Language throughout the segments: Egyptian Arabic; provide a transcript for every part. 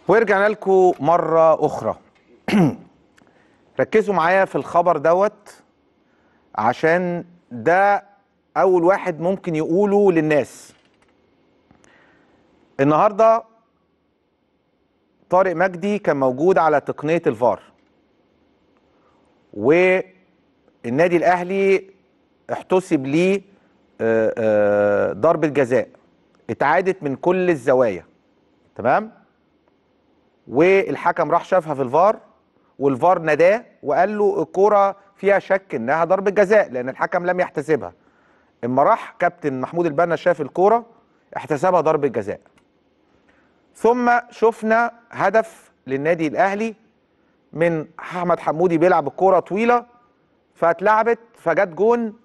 ورجعنا لكم مرة أخرى ركزوا معايا في الخبر دوت عشان ده أول واحد ممكن يقوله للناس النهاردة طارق مجدي كان موجود على تقنية الفار والنادي الأهلي احتسب ليه آه، آه، ضربة جزاء اتعادت من كل الزوايا تمام والحكم راح شافها في الفار والفار ناداه وقال له الكوره فيها شك انها ضربه جزاء لان الحكم لم يحتسبها اما راح كابتن محمود البنا شاف الكوره احتسبها ضربه جزاء ثم شفنا هدف للنادي الاهلي من احمد حمودي بيلعب الكوره طويله فاتلعبت فجت جون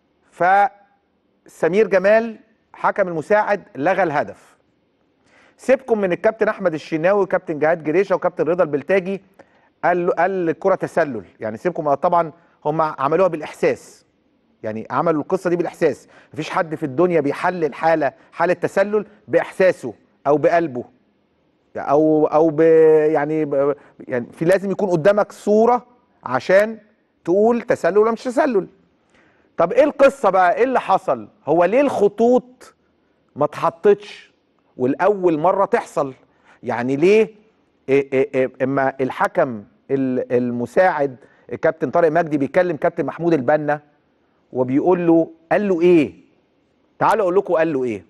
فسمير جمال حكم المساعد لغى الهدف سيبكم من الكابتن احمد الشناوي وكابتن جهاد جريشه وكابتن رضا البلتاجي قال له قال الكره تسلل يعني سيبكم طبعا هم عملوها بالاحساس يعني عملوا القصه دي بالاحساس مفيش حد في الدنيا بيحلل حاله حاله تسلل باحساسه او بقلبه او او ب يعني ب يعني في لازم يكون قدامك صوره عشان تقول تسلل ولا مش تسلل طب ايه القصه بقى ايه اللي حصل هو ليه الخطوط ما اتحطتش والاول مره تحصل يعني ليه إيه إيه إيه اما الحكم ال- المساعد الكابتن طارق مجدي بيكلم كابتن محمود البنا وبيقول له قال له ايه تعالوا اقول لكم قال له ايه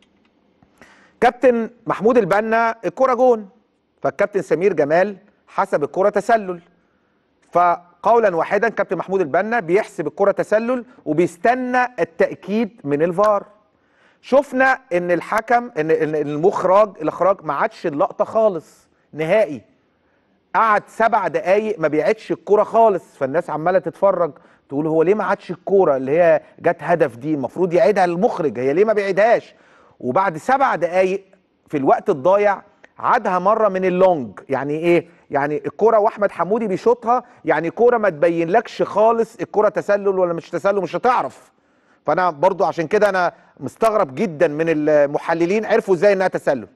كابتن محمود البنا الكره جون فالكابتن سمير جمال حسب الكره تسلل فقولا واحدا كابتن محمود البنا بيحسب الكره تسلل وبيستنى التاكيد من الفار شفنا ان الحكم ان إن المخرج الاخراج ما عادش اللقطه خالص نهائي قعد سبع دقايق ما بيعدش الكوره خالص فالناس عماله تتفرج تقول هو ليه ما عادش الكوره اللي هي جت هدف دي المفروض يعيدها المخرج هي ليه ما بيعيدهاش وبعد سبع دقايق في الوقت الضايع عادها مره من اللونج يعني ايه يعني الكوره واحمد حمودي بيشوطها يعني كوره ما تبينلكش خالص الكوره تسلل ولا مش تسلل مش هتعرف فانا برضو عشان كده انا مستغرب جدا من المحللين عرفوا ازاي انها تسلل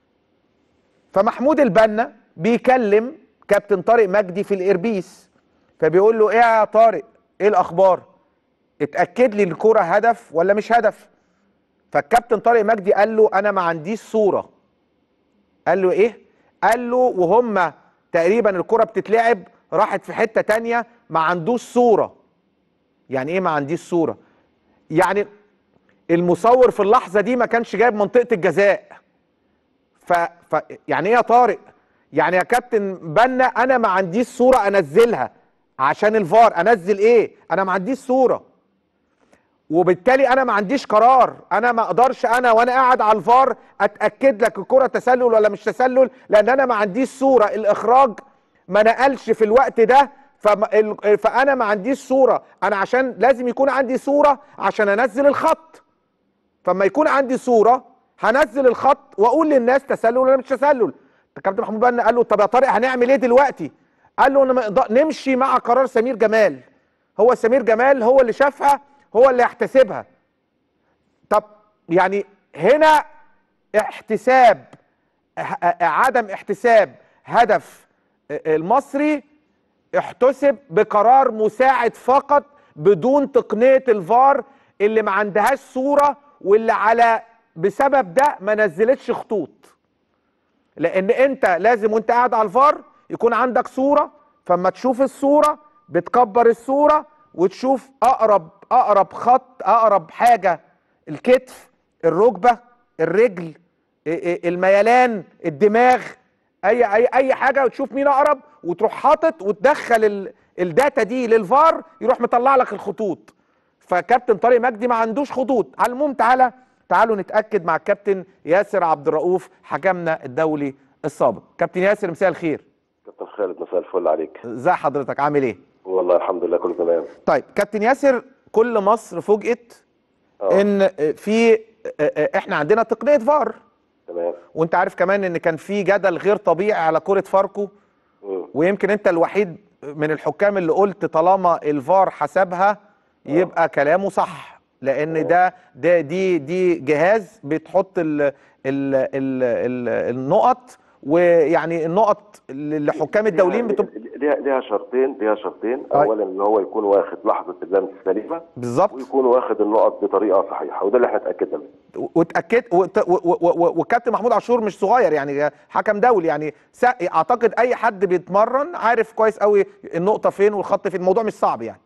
فمحمود البنا بيكلم كابتن طارق مجدي في الايربيس فبيقول له ايه يا طارق ايه الاخبار اتاكد لي الكوره هدف ولا مش هدف فالكابتن طارق مجدي قال له انا ما عنديش صوره قال له ايه قال له وهم تقريبا الكره بتتلعب راحت في حته تانية ما عندوش صوره يعني ايه ما عنديش صوره يعني المصور في اللحظه دي ما كانش جايب منطقه الجزاء ف... ف يعني ايه يا طارق يعني يا كابتن بنا انا ما عنديش صوره انزلها عشان الفار انزل ايه انا ما عنديش صوره وبالتالي انا ما عنديش قرار انا ما اقدرش انا وانا قاعد على الفار اتاكد لك الكره تسلل ولا مش تسلل لان انا ما عنديش صوره الاخراج ما نقلش في الوقت ده فما ال- فانا ما عنديش صوره انا عشان لازم يكون عندي صوره عشان انزل الخط فما يكون عندي صوره هنزل الخط واقول للناس تسلل ولا مش تسلل الكابتن محمود بنا قال له طب يا طارق هنعمل ايه دلوقتي قال له أنا ما أقدر- نمشي مع قرار سمير جمال هو سمير جمال هو اللي شافها هو اللي يحتسبها طب يعني هنا احتساب اه- عدم احتساب هدف المصري احتسب بقرار مساعد فقط بدون تقنية الفار اللي ما عندهاش صورة واللي على بسبب ده ما نزلتش خطوط لان انت لازم وانت قاعد على الفار يكون عندك صورة فما تشوف الصورة بتكبر الصورة وتشوف اقرب اقرب خط اقرب حاجة الكتف الركبة الرجل ا- ا- الميلان الدماغ اي اي اي حاجه وتشوف مين اقرب وتروح حاطط وتدخل ال- الداتا دي للفار يروح مطلع لك الخطوط فكابتن طارق مجدي ما عندوش خطوط على المهم تعالى تعالوا نتاكد مع الكابتن ياسر عبد الرؤوف حكمنا الدولي السابق كابتن ياسر مساء الخير كابتن خالد مساء الفل عليك ازي حضرتك عامل ايه والله الحمد لله كله تمام طيب كابتن ياسر كل مصر فوجئت اه ان في احنا عندنا تقنيه فار تمام وانت عارف كمان ان كان في جدل غير طبيعي على كره فاركو مم. ويمكن انت الوحيد من الحكام اللي قلت طالما الفار حسبها يبقى كلامه صح لان ده ده دي دي جهاز بتحط ال ال ال ال النقط ويعني النقط اللي حكام الدوليين ليها- بتبقى ليها ليها شرطين ليها شرطين أي. اولا ان هو يكون واخد لحظه اللمس السليمه بالظبط ويكون واخد النقط بطريقه صحيحه وده اللي احنا اتاكدنا منه واتاكد وت- و- و- و- وكابتن محمود عاشور مش صغير يعني حكم دولي يعني سا- اعتقد اي حد بيتمرن عارف كويس قوي النقطه فين والخط فين الموضوع مش صعب يعني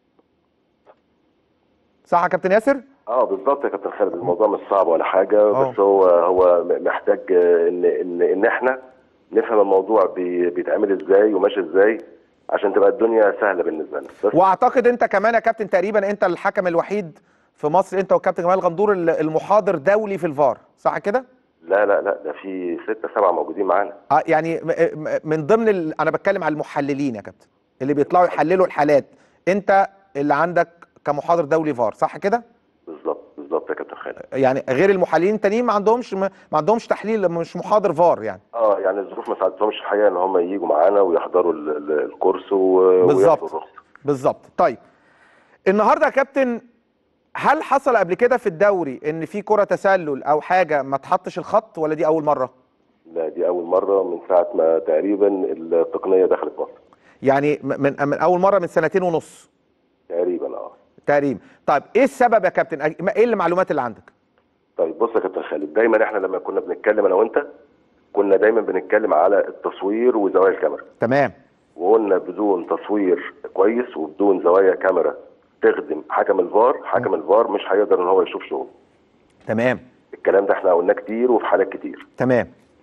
صح يا كابتن ياسر اه بالظبط يا كابتن خالد الموضوع مش صعب ولا حاجه آه. بس هو هو م- محتاج آه، ان ان ان احنا نفهم الموضوع بي- بيتعمل ازاي وماشي ازاي عشان تبقى الدنيا سهله بالنسبه لنا بس واعتقد انت كمان يا كابتن تقريبا انت الحكم الوحيد في مصر انت والكابتن جمال غندور ال- المحاضر دولي في الفار صح كده لا لا لا ده في ستة سبعة موجودين معانا اه يعني م- م- من ضمن ال... انا بتكلم على المحللين يا كابتن اللي بيطلعوا يحللوا الحالات انت اللي عندك كمحاضر دولي فار صح كده بالظبط بالظبط يا كابتن خالد يعني غير المحللين التانيين ما عندهمش ما عندهمش تحليل مش محاضر فار يعني اه يعني الظروف ما ساعدتهمش الحقيقه ان هم يجوا معانا ويحضروا ال- ال- الكورس و- بالظبط. وياخدوا الرخصه بالظبط طيب النهارده يا كابتن هل حصل قبل كده في الدوري ان في كرة تسلل او حاجه ما تحطش الخط ولا دي اول مره لا دي اول مره من ساعه ما تقريبا التقنيه دخلت مصر يعني م- من من اول مره من سنتين ونص تقريبا اه تقريبا طيب ايه السبب يا كابتن أ- ايه المعلومات اللي عندك طيب بص يا كابتن خالد دايما احنا لما كنا بنتكلم انا وانت كنا دايما بنتكلم على التصوير وزوايا الكاميرا تمام وقلنا بدون تصوير كويس وبدون زوايا كاميرا تخدم حكم الفار حكم الفار مش هيقدر ان هو يشوف شغل تمام الكلام ده احنا قلناه كتير وفي حالات كتير تمام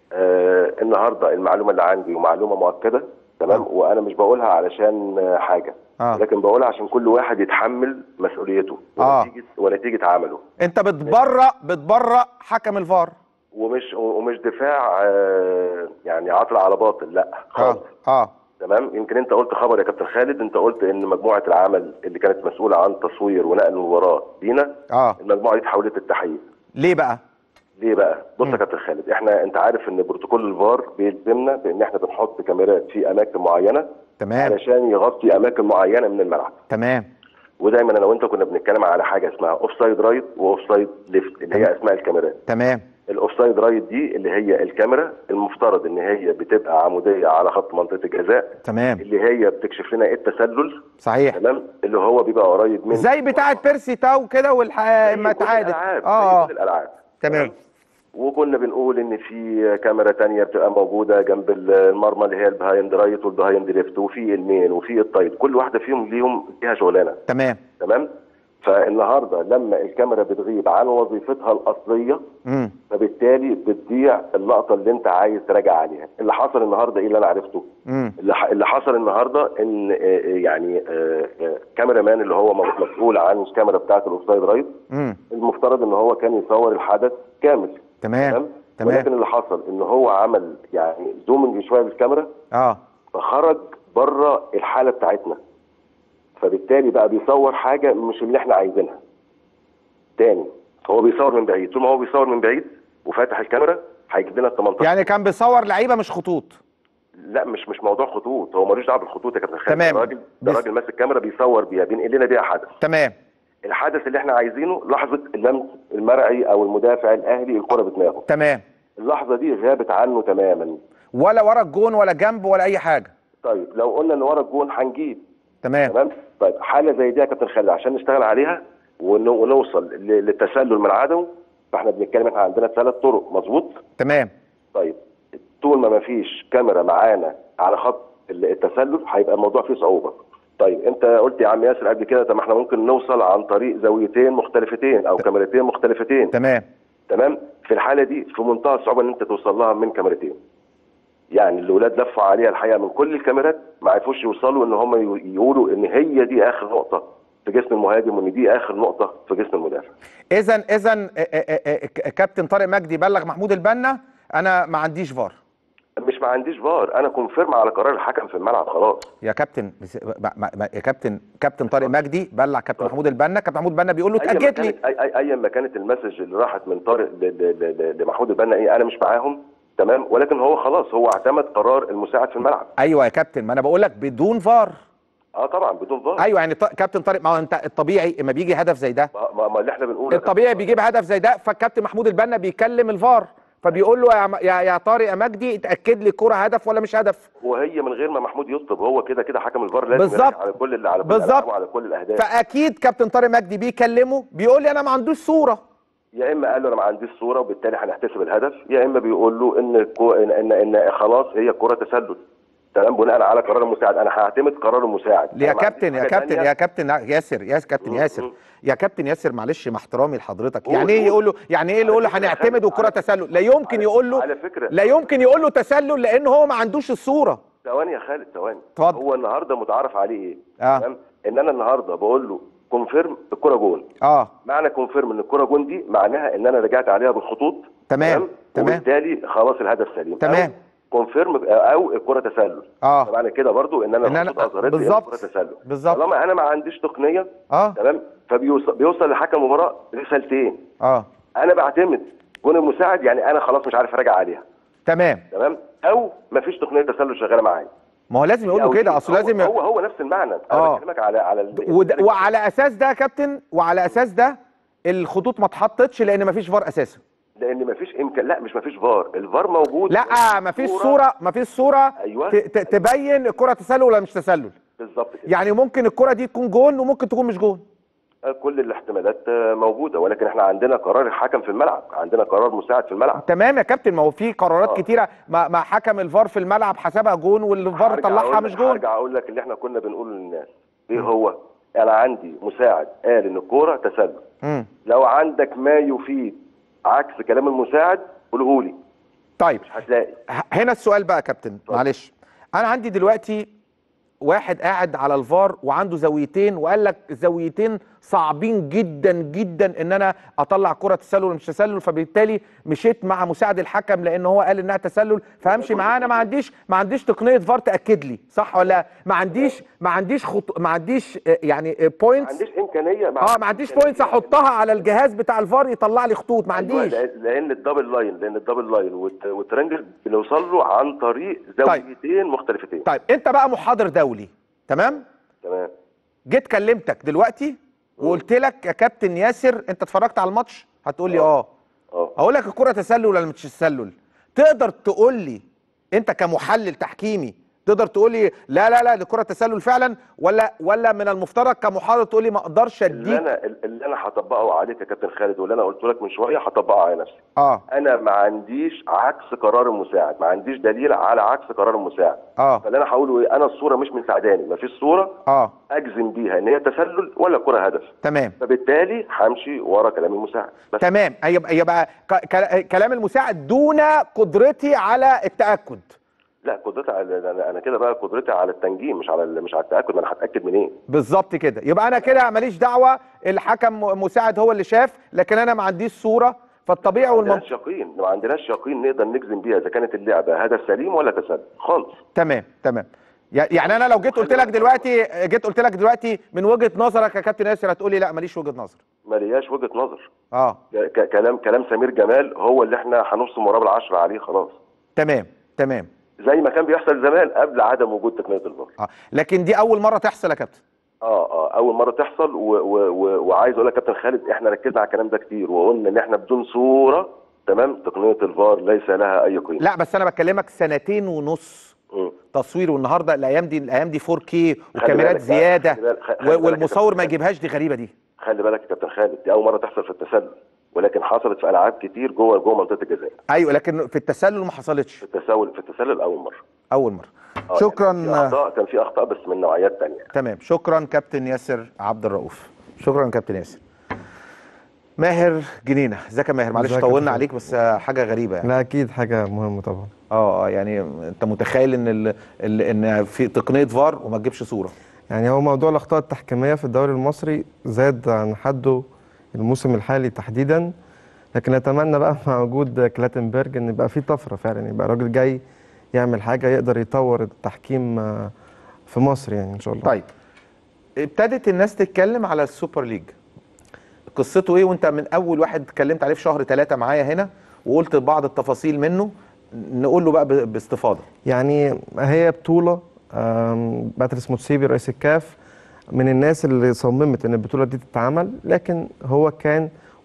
آه النهارده المعلومه اللي عندي ومعلومه مؤكده تمام آه. وانا مش بقولها علشان آه، حاجه آه. لكن بقولها عشان كل واحد يتحمل مسؤوليته آه. ونتيجه ونتيجه عمله انت بتبرأ بتبرأ حكم الفار ومش ومش دفاع آه، يعني عطل على باطل لا خالص اه اه تمام يمكن انت قلت خبر يا كابتن خالد انت قلت ان مجموعه العمل اللي كانت مسؤوله عن تصوير ونقل المباراه دينا اه المجموعه دي اتحولت للتحقيق ليه بقى ليه بقى؟ بص مم. يا كابتن خالد احنا انت عارف ان بروتوكول الفار بيلزمنا بان احنا بنحط كاميرات في اماكن معينه تمام علشان يغطي اماكن معينه من الملعب تمام ودايما انا وانت كنا بنتكلم على حاجه اسمها اوف سايد رايت واوف سايد ليفت اللي هي اسماء الكاميرات تمام الاوف سايد رايت دي اللي هي الكاميرا المفترض ان هي بتبقى عموديه على خط منطقه الجزاء تمام اللي هي بتكشف لنا التسلل صحيح تمام اللي هو بيبقى قريب من زي بتاعه بيرسي تاو كده والح... زي ما كل تعادل الألعاب، زي اه كل الالعاب تمام وكنا بنقول ان في كاميرا تانية بتبقى موجوده جنب المرمى اللي هي البهايند رايت والبهايند ليفت وفي المين وفي التايت كل واحده فيهم ليهم ليها شغلانه تمام تمام فالنهارده لما الكاميرا بتغيب عن وظيفتها الاصليه امم فبالتالي بتضيع اللقطه اللي انت عايز تراجع عليها اللي حصل النهارده ايه اللي انا عرفته امم اللي ح- اللي حصل النهارده ان آه، آه، يعني آه، آه، كاميرا مان اللي هو مسؤول عن الكاميرا بتاعه الاوفسايد رايت امم المفترض ان هو كان يصور الحدث كامل تمام ولكن تمام اللي حصل ان هو عمل يعني زومنج شويه بالكاميرا اه فخرج بره الحاله بتاعتنا فبالتالي بقى بيصور حاجه مش اللي احنا عايزينها تاني هو بيصور من بعيد طول ما هو بيصور من بعيد وفاتح الكاميرا هيجيب لنا ال 18 يعني كان بيصور لعيبه مش خطوط لا مش مش موضوع خطوط هو ملوش دعوه بالخطوط يا كابتن خالد تمام. ده راجل ده بس- راجل ماسك كاميرا بيصور بيها بينقل لنا بيها حدث تمام الحدث اللي احنا عايزينه لحظه اللمس المرعي او المدافع الاهلي الكره بدماغه تمام اللحظه دي غابت عنه تماما ولا ورا الجون ولا جنب ولا اي حاجه طيب لو قلنا ان ورا الجون هنجيب تمام تمام طيب حاله زي دي يا كابتن خالد عشان نشتغل عليها ون- ونوصل ل- للتسلل من عدمه فاحنا بنتكلم احنا عندنا ثلاث طرق مظبوط تمام طيب طول ما مفيش كاميرا معانا على خط ال- التسلل هيبقى الموضوع فيه صعوبه طيب انت قلت يا عم ياسر قبل كده طب ما احنا ممكن نوصل عن طريق زاويتين مختلفتين او كاميرتين مختلفتين تمام تمام في الحاله دي في منتهى الصعوبه ان انت توصل لها من كاميرتين يعني الاولاد لفوا عليها الحقيقه من كل الكاميرات ما عرفوش يوصلوا ان هم ي- يقولوا ان هي دي اخر نقطه في جسم المهاجم وان دي اخر نقطه في جسم المدافع اذا اذا كابتن طارق مجدي بلغ محمود البنا انا ما عنديش فار مش ما عنديش فار انا كونفيرم على قرار الحكم في الملعب خلاص يا كابتن بس- ما- ما- ما- يا كابتن كابتن طارق مجدي بلغ كابتن محمود البنا كابتن محمود البنا بيقول له اي ما اتاكد لي كانت اي اي اي ما كانت المسج اللي راحت من طارق ل- ل- ل- لمحمود البنا ايه انا مش معاهم تمام ولكن هو خلاص هو اعتمد قرار المساعد في الملعب ايوه يا كابتن ما انا بقول لك بدون فار اه طبعا بدون فار ايوه يعني ط- كابتن طارق ما هو انت الطبيعي اما بيجي هدف زي ده ما, ما, ما اللي احنا بنقوله الطبيعي بيجيب هدف زي ده فالكابتن محمود البنا بيكلم الفار فبيقول له يا م- يا يا طارق يا مجدي اتاكد لي الكره هدف ولا مش هدف وهي من غير ما محمود يطلب هو كده كده حكم الفار لازم بالظبط. يراجع على كل اللي على كل بالظبط. الألعاب وعلى كل الاهداف فاكيد كابتن طارق مجدي بيكلمه بيقول لي انا ما عندوش صوره يا اما قال له انا ما عنديش صوره وبالتالي هنحتسب الهدف يا اما بيقول له ان الكو... ان ان, إن خلاص هي كره تسلل تمام بناء على قرار المساعد انا هعتمد قرار المساعد يا أنا ما كابتن عنديش يا حاجة كابتن تانية. يا كابتن ياسر يا كابتن مم، ياسر مم. يا كابتن ياسر معلش مع احترامي لحضرتك قول، يعني ايه قول. يقول له يعني ايه اللي يقول له على فكرة هنعتمد خالد، والكره على- تسلل لا يمكن على- يقول له على فكرة- لا يمكن يقول له تسلل لان هو ما عندوش الصوره ثواني يا خالد ثواني اتفضل. هو النهارده متعارف عليه ايه آه. تمام ان انا النهارده بقول له كونفيرم الكره جول اه معنى كونفيرم ان الكره جول دي معناها ان انا رجعت عليها بالخطوط تمام، تمام. وبالتالي خلاص الهدف سليم تمام. كونفيرم او الكره تسلل اه معنى كده برضو ان انا إن أنا- الخطوط اظهرت لي بالظبط. الكره تسلل بالظبط. طالما انا ما عنديش تقنيه اه تمام فبيوصل بيوصل لحكم المباراه رسالتين اه انا بعتمد جون المساعد يعني انا خلاص مش عارف اراجع عليها تمام تمام او مفيش تقنيه تسلل شغاله معايا ما هو لازم يقول له أو كده دي. اصل هو- لازم ي- هو هو نفس المعنى انا آه. بكلمك على على ال- وده وعلى اساس ده يا كابتن وعلى اساس ده الخطوط ما اتحطتش لان مفيش فار اساسا لان مفيش امكان لا مش مفيش فار الفار موجود لا مفيش صوره مفيش صوره أيوة. ت- ت- تبين الكره تسلل ولا مش تسلل بالظبط كده يعني ممكن الكره دي تكون جون وممكن تكون مش جون كل الاحتمالات آه، موجوده ولكن احنا عندنا قرار الحكم في الملعب عندنا قرار مساعد في الملعب تمام يا كابتن ما هو في قرارات آه. كتيره ما, ما حكم الفار في الملعب حسبها جون والفار هرجع طلعها أقول- مش جون هرجع اقول لك اللي احنا كنا بنقوله للناس ايه هو انا عندي مساعد قال ان الكوره تسلل مم. لو عندك ما يفيد عكس كلام المساعد قوله لي طيب مش هتلاقي ه- هنا السؤال بقى يا كابتن معلش انا عندي دلوقتي واحد قاعد على الفار وعنده زاويتين وقال لك زاويتين صعبين جدا جدا ان انا اطلع كره تسلل ولا مش تسلل فبالتالي مشيت مع مساعد الحكم لان هو قال انها تسلل فهمشي معاه انا ما عنديش ما عنديش تقنيه فار تاكد لي صح ولا لا؟ ما عنديش ما عنديش خط... ما عنديش آه، يعني ما بوينتس عنديش امكانيه اه ما عنديش بوينتس احطها على الجهاز بتاع الفار يطلع لي خطوط ما أيوة، عنديش لأن- لان الدبل لاين لان الدبل لاين والت- والترنجل بنوصل له عن طريق زاويتين مختلفتين طيب انت بقى محاضر دولي تمام تمام جيت كلمتك دلوقتي وقلت لك يا كابتن ياسر انت اتفرجت على الماتش هتقول لي اه اه اقول لك الكره تسلل ولا مش تسلل تقدر تقول لي انت كمحلل تحكيمي تقدر تقول لي لا لا لا دي كره تسلل فعلا ولا ولا من المفترض كمحاضر تقول لي ما اقدرش اللي اديك انا اللي انا هطبقه عليك يا كابتن خالد واللي انا قلت لك من شويه هطبقه على نفسي اه انا ما عنديش عكس قرار المساعد ما عنديش دليل على عكس قرار المساعد اه فاللي انا هقوله ايه انا الصوره مش مساعداني ما فيش صوره اه اجزم بيها ان هي تسلل ولا كره هدف تمام فبالتالي همشي ورا كلام المساعد بس تمام يبقى يبقى ك- ك- كلام المساعد دون قدرتي على التاكد لا قدرتي على انا أنا كده بقى قدرتي على التنجيم مش على ال- مش على التاكد ما انا هتاكد منين بالظبط كده يبقى انا كده ماليش دعوه الحكم مساعد هو اللي شاف لكن انا ما عنديش صوره فالطبيعي ما والمنطقي عندناش يقين ما عندناش يقين نقدر نجزم بيها اذا كانت اللعبه هدف سليم ولا تسلل خالص تمام تمام يع- يعني انا لو جيت قلت لك دلوقتي جيت قلت لك دلوقتي من وجهه نظرك يا كابتن ياسر هتقولي لا ماليش وجهه نظر ما لياش وجهه نظر اه ك- ك- كلام كلام سمير جمال هو اللي احنا هنفصل مراب العشرة عليه خلاص تمام تمام زي ما كان بيحصل زمان قبل عدم وجود تقنيه الفار اه لكن دي اول مره تحصل يا كابتن اه اه اول مره تحصل و و و وعايز اقول لك يا كابتن خالد احنا ركزنا على الكلام ده كتير وقلنا ان احنا بدون صوره تمام تقنيه الفار ليس لها اي قيمه لا بس انا بكلمك سنتين ونص مم. تصوير والنهارده الايام دي الايام دي 4K بالك وكاميرات بقى، زياده خلي بالك- خلي و- بالك يا والمصور كابتن ما خالد. يجيبهاش دي غريبه دي خلي بالك يا كابتن خالد دي اول مره تحصل في التسلل ولكن حصلت في العاب كتير جوه جوه منطقه الجزاء ايوه لكن في التسلل ما حصلتش في التسلل في التسلل اول مره اول مره آه، شكرا يعني في اخطاء كان في اخطاء بس من نوعيات تانية تمام شكرا كابتن ياسر عبد الرؤوف شكرا كابتن ياسر ماهر جنينه ازيك يا ماهر معلش ازيك يا طولنا فندم. عليك بس حاجه غريبه يعني لا اكيد حاجه مهمه طبعا اه آه، يعني انت متخيل ان ال... ال... ان في تقنيه فار وما تجيبش صوره يعني هو موضوع الاخطاء التحكيميه في الدوري المصري زاد عن حده الموسم الحالي تحديدا لكن نتمنى بقى مع وجود كلاتنبرج ان يبقى في طفره فعلا يبقى راجل جاي يعمل حاجه يقدر يطور التحكيم آه، في مصر يعني ان شاء الله طيب ابتدت الناس تتكلم على السوبر ليج قصته ايه وانت من اول واحد اتكلمت عليه في شهر ثلاثة معايا هنا وقلت بعض التفاصيل منه نقول له بقى ب- باستفاضه يعني هي بطولة آم، باتريس موتسيبي رئيس الكاف من الناس اللي صممت ان البطولة دي تتعمل لكن هو كان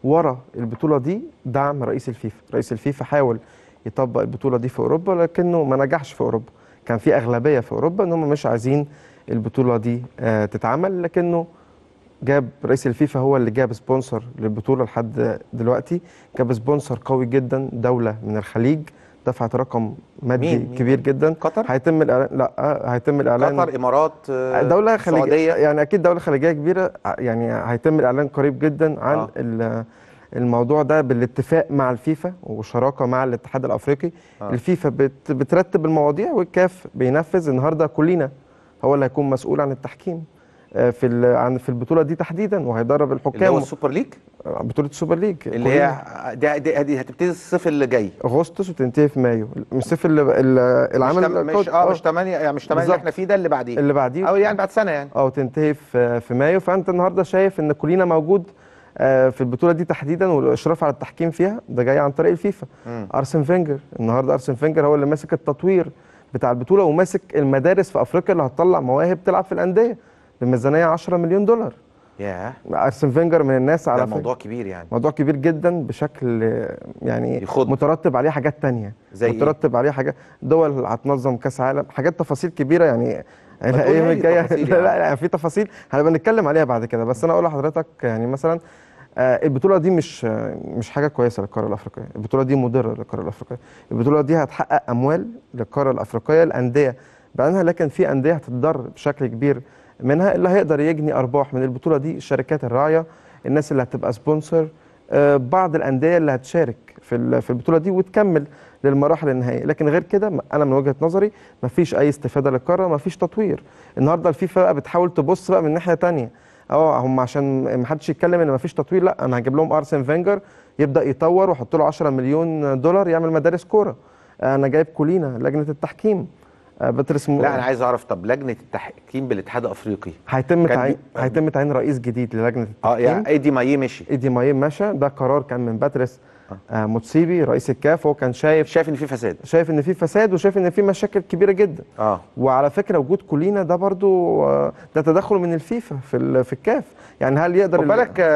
ورا البطوله دي دعم رئيس الفيفا رئيس الفيفا حاول يطبق البطوله دي في اوروبا لكنه ما نجحش في اوروبا كان في اغلبيه في اوروبا ان هم مش عايزين البطوله دي آه، تتعمل لكنه جاب رئيس الفيفا هو اللي جاب سبونسر للبطوله لحد دلوقتي جاب سبونسر قوي جدا دوله من الخليج دفعت رقم مادي مين؟ مين؟ كبير جدا قطر؟ هيتم الاعلان لا هيتم الاعلان قطر امارات آه، دولة خليجية سعوديه يعني أكيد دولة خليجية كبيرة ع- يعني هيتم الإعلان قريب جدا عن آه. آه. الموضوع ده بالاتفاق مع الفيفا وشراكة مع الاتحاد الأفريقي آه. آه. الفيفا بت بترتب المواضيع والكاف بينفذ النهاردة كلنا هو اللي هيكون مسؤول عن التحكيم آه، في ال- عن في البطولة دي تحديدا وهيدرب اللي هو الحكام السوبر ليج آه، بطولة السوبر ليج اللي هي دي, دي, دي هتبتدي الصيف اللي جاي أغسطس وتنتهي في مايو مش صيف ال- ال- العمل مش, تم- مش اه مش 8 يعني مش 8 اللي بالظبط. احنا فيه ده اللي بعديه اللي بعديه او يعني بعد سنه يعني او تنتهي في في مايو فانت النهارده شايف ان كلنا موجود آه، في البطوله دي تحديدا والاشراف على التحكيم فيها ده جاي عن طريق الفيفا مم. ارسن فينجر النهارده ارسن فينجر هو اللي ماسك التطوير بتاع البطوله وماسك المدارس في افريقيا اللي هتطلع مواهب تلعب في الانديه بميزانيه 10 مليون دولار ياه ارسن فينجر من الناس ده على فكرة موضوع كبير يعني موضوع كبير جدا بشكل آه، يعني يخض. مترتب عليه حاجات تانية زي إيه؟ مترتب عليه حاجات دول هتنظم كاس عالم حاجات تفاصيل كبيره يعني تقول الايام لي الجايه تفاصيل لا, يعني. لا لا في تفاصيل هنبقى نتكلم عليها بعد كده بس انا اقول لحضرتك يعني مثلا آه، البطوله دي مش آه، مش حاجه كويسه للقاره الافريقيه البطوله دي مضره للقاره الافريقيه البطوله دي هتحقق اموال للقاره الافريقيه الانديه بعدها لكن في انديه هتتضر بشكل كبير منها اللي هيقدر يجني ارباح من البطوله دي الشركات الراعيه الناس اللي هتبقى سبونسر آه، بعض الانديه اللي هتشارك في ال- في البطوله دي وتكمل للمراحل النهائيه لكن غير كده م- انا من وجهه نظري مفيش اي استفاده للقاره مفيش تطوير النهارده الفيفا بقى بتحاول تبص بقى من ناحيه تانية اه هم عشان ما حدش يتكلم ان مفيش تطوير لا انا هجيب لهم ارسن فينجر يبدا يطور واحط له 10 مليون دولار يعمل مدارس كوره انا جايب كولينا لجنه التحكيم آه، بترس م- لا انا عايز اعرف طب لجنه التحكيم بالاتحاد الافريقي هيتم كان تعيين بي- هيتم تعيين رئيس جديد للجنه اه التحكيم يعني ايدي مايي مشي ايدي مايم مشى ده قرار كان من باتريس آه موتسيبي رئيس الكاف هو كان شايف شايف ان في فساد شايف ان في فساد وشايف ان في مشاكل كبيره جدا اه وعلى فكره وجود كولينا ده برضو آه، ده تدخل من الفيفا في ال- في الكاف يعني هل يقدر خد ال- بالك آه،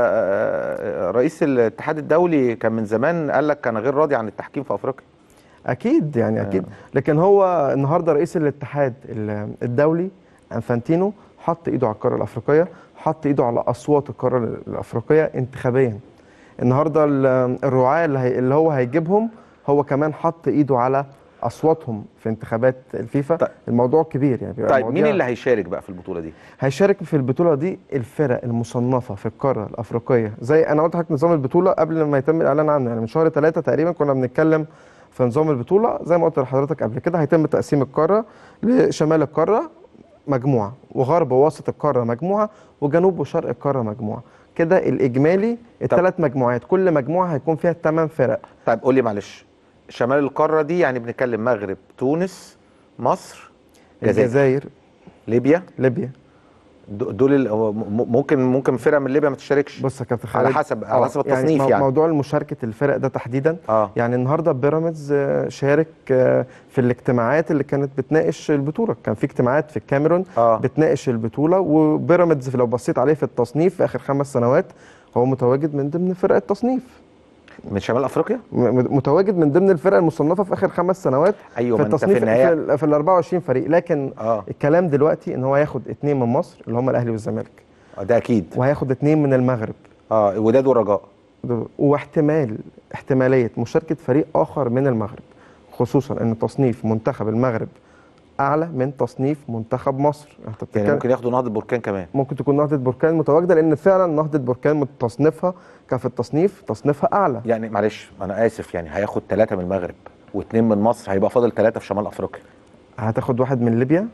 آه، رئيس الاتحاد الدولي كان من زمان قال لك كان غير راضي عن التحكيم في افريقيا اكيد يعني اكيد لكن هو النهارده رئيس الاتحاد ال- الدولي انفانتينو حط ايده على القاره الافريقيه حط ايده على اصوات القاره الافريقيه انتخابيا النهارده ال- الرعاة اللي, هي اللي هو هيجيبهم هو كمان حط ايده على اصواتهم في انتخابات الفيفا طيب. الموضوع كبير يعني بيبقى طيب مين مواضيع- اللي هيشارك بقى في البطوله دي هيشارك في البطوله دي الفرق المصنفه في القاره الافريقيه زي انا قلت لحضرتك نظام البطوله قبل ما يتم الاعلان عنه يعني من شهر ثلاثة تقريبا كنا بنتكلم في نظام البطوله زي ما قلت لحضرتك قبل كده هيتم تقسيم القاره لشمال القاره مجموعه وغرب ووسط القاره مجموعه وجنوب وشرق القاره مجموعه كده الاجمالي الثلاث مجموعات كل مجموعه هيكون فيها ثمان فرق طيب قول لي معلش شمال القاره دي يعني بنتكلم مغرب تونس مصر الجزائر الجزائر ليبيا ليبيا د- دول ال- هو م- ممكن ممكن فرقه من ليبيا ما تشاركش بص يا كابتن على خالد حسب- على آه، حسب التصنيف مو- يعني. موضوع مشاركه الفرق ده تحديدا اه يعني النهارده بيراميدز آه، شارك آه، في الاجتماعات اللي كانت بتناقش البطوله كان في اجتماعات في الكاميرون اه بتناقش البطوله وبيراميدز لو بصيت عليه في التصنيف في اخر خمس سنوات هو متواجد من ضمن فرق التصنيف من شمال افريقيا م- م- متواجد من ضمن الفرق المصنفه في اخر خمس سنوات ايوه في ما انت في التصنيف في, النهايه ال- في ال 24 فريق لكن اه الكلام دلوقتي ان هو هياخد اثنين من مصر اللي هم الاهلي والزمالك آه، ده اكيد وهياخد اثنين من المغرب اه وداد والرجاء دول. واحتمال احتماليه مشاركه فريق اخر من المغرب خصوصا ان تصنيف منتخب المغرب اعلى من تصنيف منتخب مصر انت يعني بتتكلم ممكن ياخدوا نهضه بركان كمان ممكن تكون نهضه بركان متواجده لان فعلا نهضه بركان تصنيفها كان في التصنيف تصنيفها اعلى يعني معلش انا اسف يعني هياخد ثلاثه من المغرب واثنين من مصر هيبقى فاضل ثلاثه في شمال افريقيا هتاخد واحد من ليبيا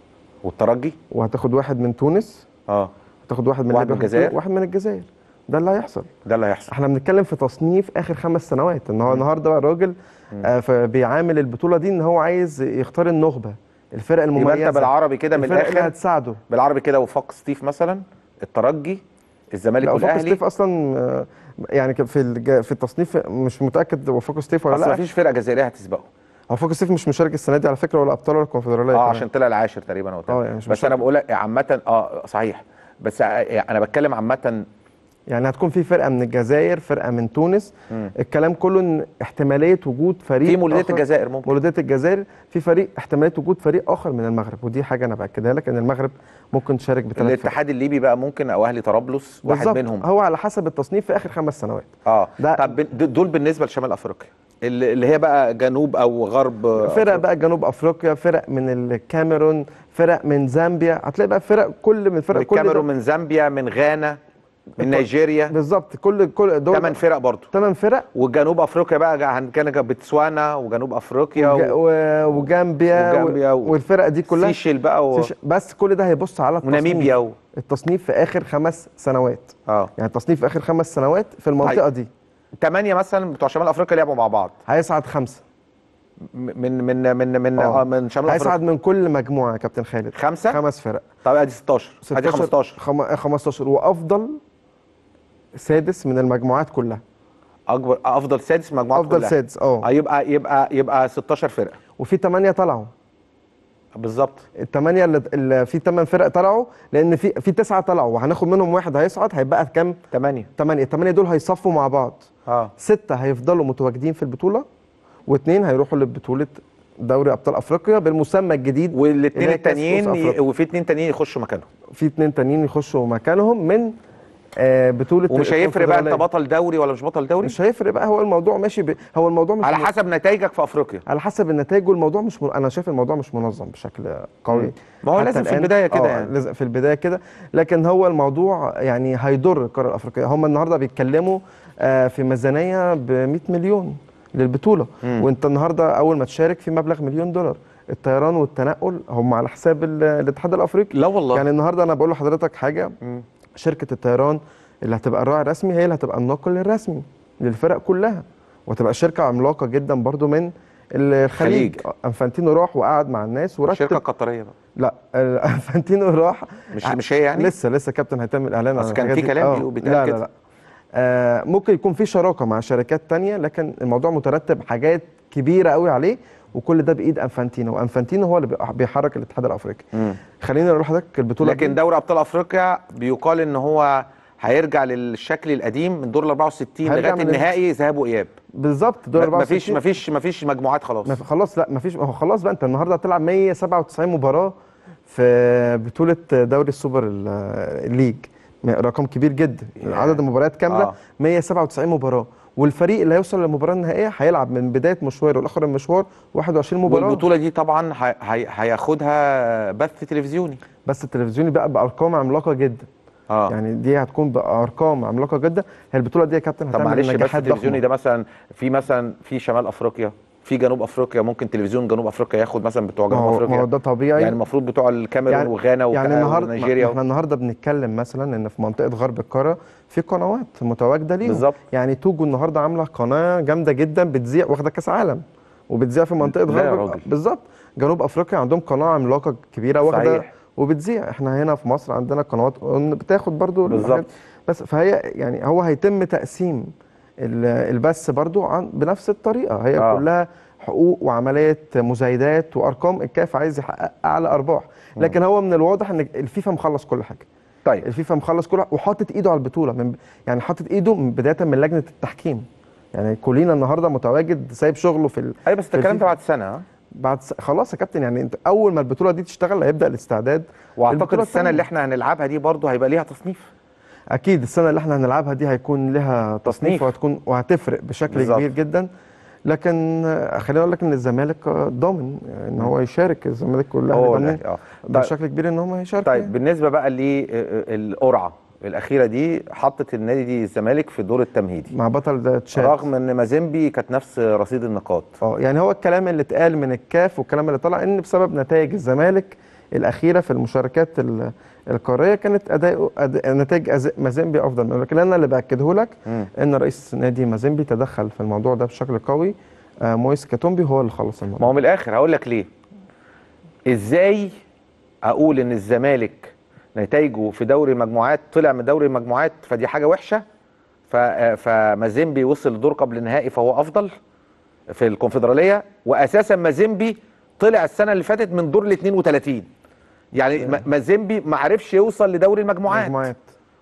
والترجي وهتاخد واحد من تونس اه هتاخد واحد من واحد ليبيا من الجزائر؟ واحد من الجزائر ده اللي هيحصل ده اللي هيحصل احنا بنتكلم في تصنيف اخر خمس سنوات ان هو النهارده بقى الراجل آه فبيعامل البطوله دي ان هو عايز يختار النخبه الفرق يبقى المميزه انت بالعربي كده من الفرق اللي الاخر هتساعده بالعربي كده وفاق ستيف مثلا الترجي الزمالك لا وفاق والاهلي ستيف اصلا آه، يعني كان في الج- في التصنيف مش متاكد وفاق ستيف ولا اصل لا مفيش فرقه جزائريه هتسبقه هو فاق ستيف مش مشارك السنه دي على فكره ولا ابطال ولا الكونفدراليه اه كمان. عشان طلع العاشر تقريبا او اه يعني مش بس انا مشارك. بقول لك عامه اه صحيح بس آه، انا بتكلم عامه يعني هتكون في فرقه من الجزائر فرقه من تونس مم. الكلام كله ان احتماليه وجود فريق في مولوديه آخر- الجزائر ممكن مولوديه الجزائر في فريق احتماليه وجود فريق اخر من المغرب ودي حاجه انا باكدها لك ان المغرب ممكن تشارك بثلاث فرق الاتحاد الليبي بقى ممكن او اهلي طرابلس واحد بالظبط. منهم هو على حسب التصنيف في اخر خمس سنوات اه ده- طب بن- د- دول بالنسبه لشمال افريقيا اللي اللي هي بقى جنوب او غرب فرق بقى جنوب افريقيا فرق من الكاميرون فرق من زامبيا هتلاقي بقى فرق كل من فرق كل ده- الكاميرون من زامبيا من غانا من نيجيريا بالظبط كل كل دول ثمان فرق برضو ثمان فرق وجنوب افريقيا بقى جا- كان بتسوانا وجنوب افريقيا وج- و... و- وجامبيا وجامبيا و- والفرق دي كلها سيشل بقى و... سيش- بس كل ده هيبص على التصنيف وناميبيا و... التصنيف في اخر خمس سنوات اه يعني التصنيف في اخر خمس سنوات في المنطقه طيب. دي ثمانية مثلا بتوع شمال افريقيا لعبوا مع بعض هيصعد خمسه م- من من من من آه. آه. من شمال هيصعد افريقيا من كل مجموعه يا كابتن خالد خمسة خمس فرق طب ادي 16 ادي 15 خم... 15 وافضل سادس من المجموعات كلها اكبر افضل سادس من المجموعات افضل كلها. سادس اه آه، يبقى يبقى يبقى 16 فرقه وفي 8 طلعوا بالظبط الثمانيه اللي, اللي في 8 فرق طلعوا لان في في تسعه طلعوا وهناخد منهم واحد هيصعد هيبقى كام 8 8 الثمانيه دول هيصفوا مع بعض اه ستة هيفضلوا متواجدين في البطولة واثنين هيروحوا لبطولة دوري أبطال أفريقيا بالمسمى الجديد والاثنين اللي هي كأس التانيين أوس ي... أفريقيا. وفي اثنين تانيين يخشوا مكانهم في اثنين تانيين يخشوا مكانهم من آه بطولة ومش هيفرق بقى انت الكونفدرالية. بطل دوري ولا مش بطل دوري مش هيفرق بقى هو الموضوع ماشي ب... هو الموضوع مش على من- حسب نتائجك في افريقيا على حسب النتائج والموضوع مش م... انا شايف الموضوع مش منظم بشكل قوي ما هو حتى لازم في الآن. البداية كده آه، يعني. لازم في البدايه كده لكن هو الموضوع يعني هيضر القاره الافريقيه هم النهارده بيتكلموا آه، في ميزانيه ب 100 مليون للبطوله مم. وانت النهارده اول ما تشارك في مبلغ مليون دولار الطيران والتنقل هم على حساب ال- الاتحاد الافريقي لا والله يعني النهارده انا بقول لحضرتك حاجه مم. شركه الطيران اللي هتبقى الراعي الرسمي هي اللي هتبقى الناقل الرسمي للفرق كلها وتبقى شركه عملاقه جدا برضو من الخليج الخليج. انفانتينو راح وقعد مع الناس ورتب شركه قطريه بقى لا انفانتينو راح مش مش هي يعني لسه لسه كابتن هيتم الاعلان أصل عن كان الحاجات في دي. كلام آه، بيقول- بيتقال لا كده. لا لا آه ممكن يكون في شراكه مع شركات تانية لكن الموضوع مترتب حاجات كبيره قوي عليه وكل ده بايد انفانتينو وانفانتينو هو اللي بيح- بيحرك الاتحاد الافريقي مم. خليني اقول لحضرتك البطوله لكن دي دوري ابطال افريقيا بيقال ان هو هيرجع للشكل القديم من دور ال 64 هيرجع لغايه من النهائي ذهاب واياب بالظبط دور ما فيش 64 ما فيش ما فيش مجموعات خلاص ما في- خلاص لا ما فيش هو خلاص بقى انت النهارده هتلعب 197 مباراه في بطوله دوري السوبر ال- الليج رقم كبير جدا ياه. عدد المباريات كامله آه. 197 مباراه والفريق اللي هيوصل للمباراه النهائيه هيلعب من بدايه مشواره لاخر المشوار 21 مباراه والبطوله دي طبعا هي- هي- هياخدها بث تلفزيوني بس التلفزيوني بقى بارقام عملاقه جدا اه يعني دي هتكون بارقام عملاقه جدا هي البطوله دي يا كابتن طب هتعمل معلش بث نجاحات تلفزيوني ضخمه ده مثلا في مثلا في شمال افريقيا في جنوب افريقيا ممكن تلفزيون جنوب افريقيا ياخد مثلا بتوع ما جنوب هو ما هو افريقيا ده طبيعي يعني المفروض بتوع الكاميرون وغانا وك- يعني النهارده ونيجيريا ما احنا النهارده بنتكلم مثلا ان في منطقه غرب القاره في قنوات متواجده ليهم بالظبط. يعني توجو النهارده عامله قناه جامده جدا بتذيع واخده كاس عالم وبتذيع في منطقه لا يا غرب راجل. بالظبط جنوب افريقيا عندهم قناه عملاقه كبيره واخده صحيح. وبتذيع احنا هنا في مصر عندنا قنوات بتاخد برضو بالظبط. الحاجات- بس فهي يعني هو هيتم تقسيم ال- البث برضو عن بنفس الطريقه هي آه. آه. كلها حقوق وعمليه مزايدات وارقام الكاف عايز يحقق اعلى ارباح لكن هو من الواضح ان الفيفا مخلص كل حاجه طيب الفيفا مخلص كل وحاطط ايده على البطوله من يعني حاطط ايده من بدايه من لجنه التحكيم يعني كولينا النهارده متواجد سايب شغله في ال... ايوه بس في ده الكلام ده الفيفا. بعد سنه ها؟ بعد س... خلاص يا كابتن يعني انت اول ما البطوله دي تشتغل هيبدا الاستعداد واعتقد للبطولة السنه التانية. اللي احنا هنلعبها دي برضه هيبقى ليها تصنيف اكيد السنه اللي احنا هنلعبها دي هيكون لها تصنيف, تصنيف. وهتكون وهتفرق بشكل بالظبط. كبير جدا لكن آه، خليني اقول لك ان الزمالك آه، ضامن ان هو يشارك الزمالك كلها هو ضامنين اه طيب, بشكل كبير ان هم يشاركوا طيب يعني. بالنسبه بقى للقرعه الاخيره دي حطت النادي دي الزمالك في الدور التمهيدي مع بطل ده تشاد رغم ان مازيمبي كانت نفس رصيد النقاط اه يعني هو الكلام اللي اتقال من الكاف والكلام اللي طلع ان بسبب نتائج الزمالك الاخيره في المشاركات ال- القاريه كانت اداء أد... نتائج أز- مازيمبي افضل منه لكن انا اللي باكده لك مم. ان رئيس نادي مازيمبي تدخل في الموضوع ده بشكل قوي آه مويس كاتومبي هو اللي خلص ما الموضوع هو من الاخر هقول لك ليه ازاي اقول ان الزمالك نتائجه في دوري المجموعات طلع من دوري المجموعات فدي حاجه وحشه ف- فمازيمبي وصل لدور قبل النهائي فهو افضل في الكونفدراليه واساسا مازيمبي طلع السنه اللي فاتت من دور ال 32 يعني ما- مازيمبي ما عرفش يوصل لدوري المجموعات مجموعات